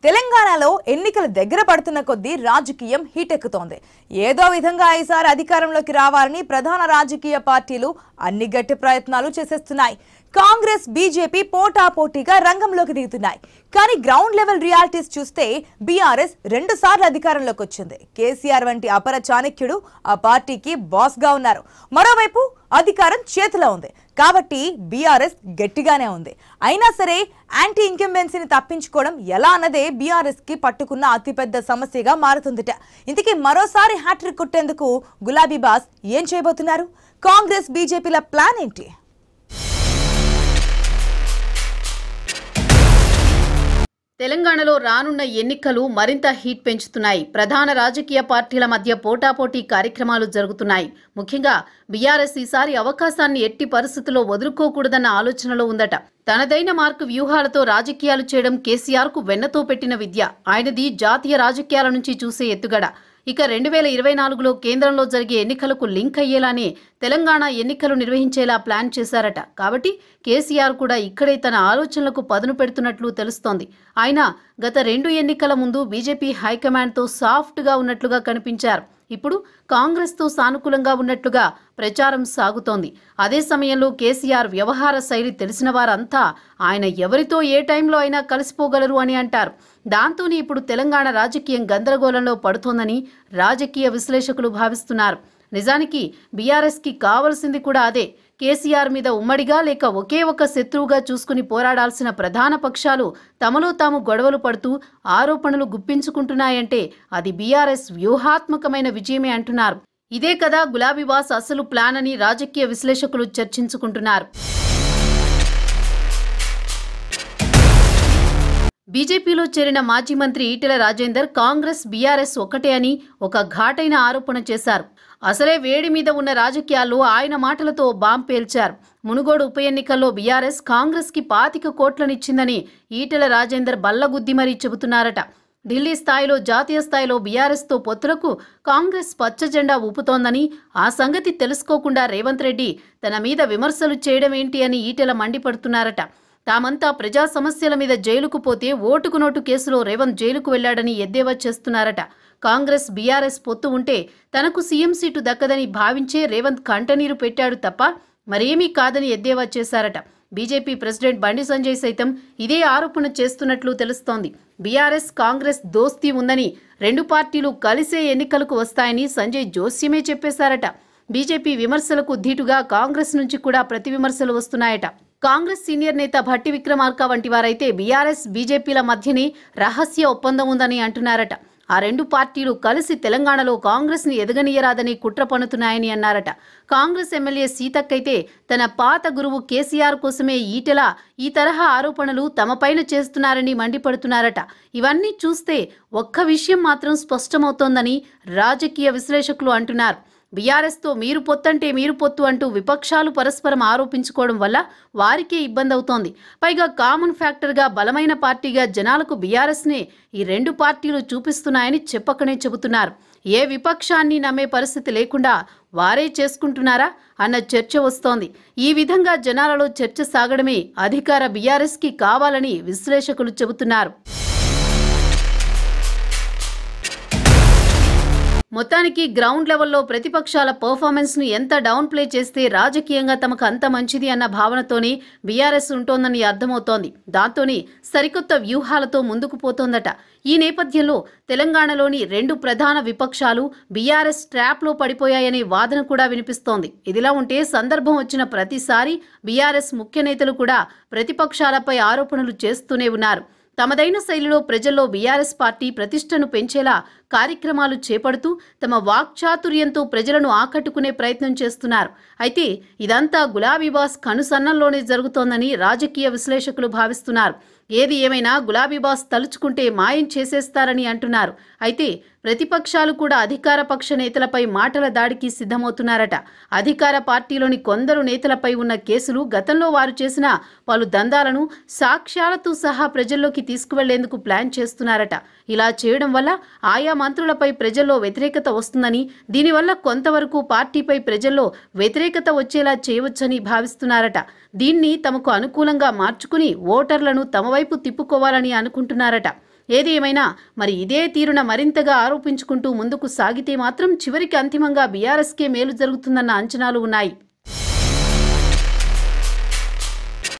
తెలంగాణలో ఎన్నికలు దగ్గర పడుతున్న కొద్దీ రాజకీయం హీటెక్కుతోంది ఏదో విధంగా ఈసారి అధికారంలోకి రావాలని ప్రధాన రాజకీయ పార్టీలు అన్ని గట్టి ప్రయత్నాలు చేసేస్తున్నాయి కాంగ్రెస్ బీజేపీ పోటాపోటీగా రంగంలోకి దిగుతున్నాయి కానీ గ్రౌండ్ లెవెల్ రియాలిటీస్ చూస్తే బీఆర్ఎస్ రెండు సార్లు అధికారంలోకి వచ్చింది కేసీఆర్ వంటి అపర చాణక్యుడు ఆ పార్టీకి బాస్ గా ఉన్నారు మరోవైపు అధికారం చేతిలో ఉంది కాబట్టి బీఆర్ఎస్ గట్టిగానే ఉంది అయినా సరే యాంటీ ఇంకంబెన్సీని తప్పించుకోవడం ఎలా అన్నదే బీఆర్ఎస్ కి పట్టుకున్న అతిపెద్ద సమస్యగా మారుతుందిట ఇందుకే మరోసారి హ్యాట్రిక్ కొట్టేందుకు గులాబీ బాస్ ఏం చేయబోతున్నారు కాంగ్రెస్ బీజేపీల ప్లాన్ ఏంటి తెలంగాణలో రానున్న ఎన్నికలు మరింత హీట్ పెంచుతున్నాయి ప్రధాన రాజకీయ పార్టీల మధ్య పోటాపోటీ కార్యక్రమాలు జరుగుతున్నాయి ముఖ్యంగా బీఆర్ఎస్ ఈసారి అవకాశాన్ని ఎట్టి పరిస్థితుల్లో వదులుకోకూడదన్న ఆలోచనలో ఉందట తనదైన మార్కు వ్యూహాలతో రాజకీయాలు చేయడం కేసీఆర్ కు వెన్నతో పెట్టిన విద్య ఆయనది జాతీయ రాజకీయాల నుంచి చూసే ఎత్తుగడ ఇక రెండు వేల ఇరవై నాలుగులో కేంద్రంలో జరిగే ఎన్నికలకు లింక్ అయ్యేలానే తెలంగాణ ఎన్నికలు నిర్వహించేలా ప్లాన్ చేశారట కాబట్టి కేసీఆర్ కూడా ఇక్కడే తన ఆలోచనలకు పదును పెడుతున్నట్లు తెలుస్తోంది ఆయన గత రెండు ఎన్నికల ముందు బీజేపీ హైకమాండ్తో సాఫ్ట్గా ఉన్నట్లుగా కనిపించారు ఇప్పుడు కాంగ్రెస్తో సానుకూలంగా ఉన్నట్లుగా ప్రచారం సాగుతోంది అదే సమయంలో కేసీఆర్ వ్యవహార శైలి తెలిసిన వారంతా ఆయన ఎవరితో ఏ టైంలో అయినా కలిసిపోగలరు అని అంటారు దాంతోనే ఇప్పుడు తెలంగాణ రాజకీయం గందరగోళంలో పడుతోందని రాజకీయ విశ్లేషకులు భావిస్తున్నారు నిజానికి బీఆర్ఎస్కి కావలసింది కూడా అదే కేసీఆర్ మీద ఉమ్మడిగా లేక ఒకే ఒక శత్రువుగా చూసుకుని పోరాడాల్సిన ప్రధాన పక్షాలు తమలో తాము గొడవలు పడుతూ ఆరోపణలు గుప్పించుకుంటున్నాయంటే అది బీఆర్ఎస్ వ్యూహాత్మకమైన విజయమే అంటున్నారు ఇదే కదా గులాబీ బాస్ అసలు ప్లాన్ అని రాజకీయ విశ్లేషకులు చర్చించుకుంటున్నారు బీజేపీలో చేరిన మాజీ మంత్రి ఈటెల రాజేందర్ కాంగ్రెస్ బీఆర్ఎస్ ఒకటే అని ఒక ఘాటైన ఆరోపణ చేశారు అసలే వేడి మీద ఉన్న రాజకీయాల్లో ఆయన మాటలతో బాంబ్ పేల్చారు మునుగోడు ఉప ఎన్నికల్లో బీఆర్ఎస్ కాంగ్రెస్కి పాతిక కోట్లనిచ్చిందని ఈటెల రాజేందర్ బల్లగుద్ది మరీ చెబుతున్నారట ఢిల్లీ స్థాయిలో జాతీయ స్థాయిలో బీఆర్ఎస్తో పొత్తులకు కాంగ్రెస్ పచ్చ జెండా ఊపుతోందని ఆ సంగతి తెలుసుకోకుండా రేవంత్ రెడ్డి తన మీద విమర్శలు చేయడం ఏంటి అని ఈటెల మండిపడుతున్నారట తామంతా ప్రజా సమస్యల మీద జైలుకు పోతే ఓటుకు నోటు కేసులో రేవంత్ జైలుకు వెళ్లాడని ఎద్దేవా చేస్తున్నారట కాంగ్రెస్ బీఆర్ఎస్ పొత్తు ఉంటే తనకు సీఎం సీటు దక్కదని భావించే రేవంత్ కంటనీరు పెట్టాడు తప్ప మరేమీ కాదని ఎద్దేవా చేశారట బీజేపీ ప్రెసిడెంట్ బండి సంజయ్ సైతం ఇదే ఆరోపణ చేస్తున్నట్లు తెలుస్తోంది బీఆర్ఎస్ కాంగ్రెస్ దోస్తీ ఉందని రెండు పార్టీలు కలిసే ఎన్నికలకు వస్తాయని సంజయ్ జోస్యమే చెప్పేశారట బీజేపీ విమర్శలకు ధీటుగా కాంగ్రెస్ నుంచి కూడా ప్రతి విమర్శలు వస్తున్నాయట కాంగ్రెస్ సీనియర్ నేత భట్టి విక్రమార్క వంటి వారైతే బీఆర్ఎస్ బీజేపీల మధ్యనే రహస్య ఒప్పందం ఉందని అంటున్నారట ఆ రెండు పార్టీలు కలిసి తెలంగాణలో కాంగ్రెస్ ని ఎదగనీయరాదని కుట్ర పన్నుతున్నాయని అన్నారట కాంగ్రెస్ ఎమ్మెల్యే సీతక్కైతే తన పాత గురువు కేసీఆర్ కోసమే ఈటెల ఈ తరహా ఆరోపణలు తమపైన చేస్తున్నారని మండిపడుతున్నారట ఇవన్నీ చూస్తే ఒక్క విషయం మాత్రం స్పష్టమవుతోందని రాజకీయ విశ్లేషకులు అంటున్నారు బీఆర్ఎస్తో మీరు పొత్తంటే మీరు పొత్తు అంటూ విపక్షాలు పరస్పరం ఆరోపించుకోవడం వల్ల వారికే ఇబ్బంది అవుతోంది పైగా కామన్ ఫ్యాక్టర్గా బలమైన పార్టీగా జనాలకు బీఆర్ఎస్నే ఈ రెండు పార్టీలు చూపిస్తున్నాయని చెప్పకనే చెబుతున్నారు ఏ విపక్షాన్ని నమ్మే పరిస్థితి లేకుండా వారే చేసుకుంటున్నారా అన్న చర్చ వస్తోంది ఈ విధంగా జనాలలో చర్చ సాగడమే అధికార బీఆర్ఎస్కి కావాలని విశ్లేషకులు చెబుతున్నారు మొత్తానికి గ్రౌండ్ లెవెల్లో ప్రతిపక్షాల పర్ఫార్మెన్స్ ను ఎంత డౌన్ ప్లే చేస్తే రాజకీయంగా తమకు అంత మంచిది అన్న భావనతోనే బీఆర్ఎస్ ఉంటోందని అర్థమవుతోంది దాంతోనే సరికొత్త వ్యూహాలతో ముందుకు పోతోందట ఈ నేపథ్యంలో తెలంగాణలోని రెండు ప్రధాన విపక్షాలు బీఆర్ఎస్ ట్రాప్లో పడిపోయాయనే వాదన కూడా వినిపిస్తోంది ఇదిలా ఉంటే సందర్భం వచ్చిన ప్రతిసారి బీఆర్ఎస్ ముఖ్య నేతలు కూడా ప్రతిపక్షాలపై ఆరోపణలు చేస్తూనే ఉన్నారు తమదైన శైలిలో ప్రజల్లో బీఆర్ఎస్ పార్టీ ప్రతిష్టను పెంచేలా కార్యక్రమాలు చేపడుతూ తమ వాక్చాతుర్యంతో ప్రజలను ఆకట్టుకునే ప్రయత్నం చేస్తున్నారు అయితే ఇదంతా గులాబీ బాస్ కనుసన్నల్లోనే జరుగుతోందని రాజకీయ విశ్లేషకులు భావిస్తున్నారు ఏది ఏమైనా గులాబీ బాస్ తలుచుకుంటే మాయం చేసేస్తారని అంటున్నారు అయితే ప్రతిపక్షాలు కూడా అధికార పక్ష నేతలపై మాటల దాడికి సిద్ధమవుతున్నారట అధికార పార్టీలోని కొందరు నేతలపై ఉన్న కేసులు గతంలో వారు చేసిన పలు దందాలను సాక్ష్యాలతో సహా ప్రజల్లోకి తీసుకువెళ్లేందుకు ప్లాన్ చేస్తున్నారట ఇలా చేయడం వల్ల ఆయా మంత్రులపై ప్రజల్లో వ్యతిరేకత వస్తుందని దీనివల్ల కొంతవరకు పార్టీపై ప్రజల్లో వ్యతిరేకత వచ్చేలా చేయవచ్చని భావిస్తున్నారట దీన్ని తమకు అనుకూలంగా మార్చుకుని ఓటర్లను తమ వైపు తిప్పుకోవాలని అనుకుంటున్నారట ఏది ఏమైనా మరి ఇదే తీరున మరింతగా ఆరోపించుకుంటూ ముందుకు సాగితే మాత్రం చివరికి అంతిమంగా బీఆర్ఎస్కే మేలు జరుగుతుందన్న అంచనాలు ఉన్నాయి